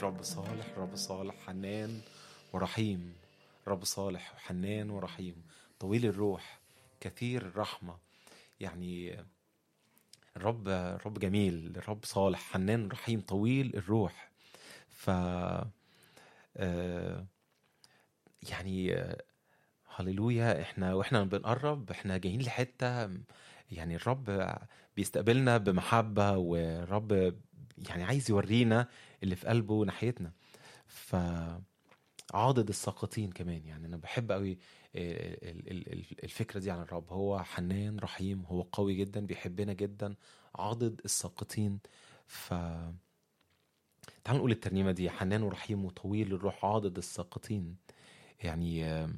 رب صالح رب صالح حنان ورحيم رب صالح وحنان ورحيم طويل الروح كثير الرحمة يعني الرب الرب جميل الرب صالح حنان رحيم طويل الروح ف آه، يعني آه، هللويا احنا واحنا بنقرب احنا جايين لحته يعني الرب بيستقبلنا بمحبه والرب يعني عايز يورينا اللي في قلبه ناحيتنا ف عاضد الساقطين كمان يعني انا بحب قوي ال- ال- ال- الفكره دي عن الرب هو حنان رحيم هو قوي جدا بيحبنا جدا عاضد الساقطين ف تعالوا نقول الترنيمه دي حنان ورحيم وطويل الروح عاضد الساقطين يعني آم،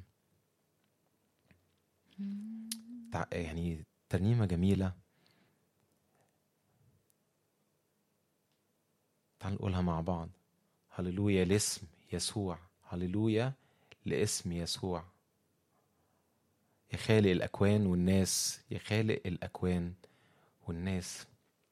تع- يعني ترنيمه جميله تعالوا نقولها مع بعض هللويا لاسم يسوع هللويا لاسم يسوع يا خالق الأكوان والناس يا خالق الأكوان والناس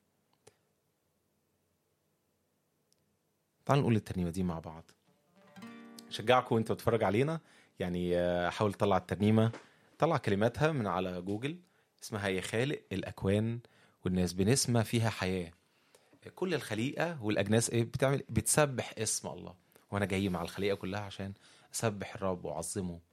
تعالوا نقول الترنيمة دي مع بعض شجعكم وانت بتتفرج علينا يعني آه، حاول تطلع الترنيمة طلع كلماتها من على جوجل اسمها يا خالق الأكوان والناس بنسمة فيها حياة كل الخليقة والأجناس ايه بتعمل بتسبح اسم الله وانا جاي مع الخليقة كلها عشان اسبح الرب واعظمه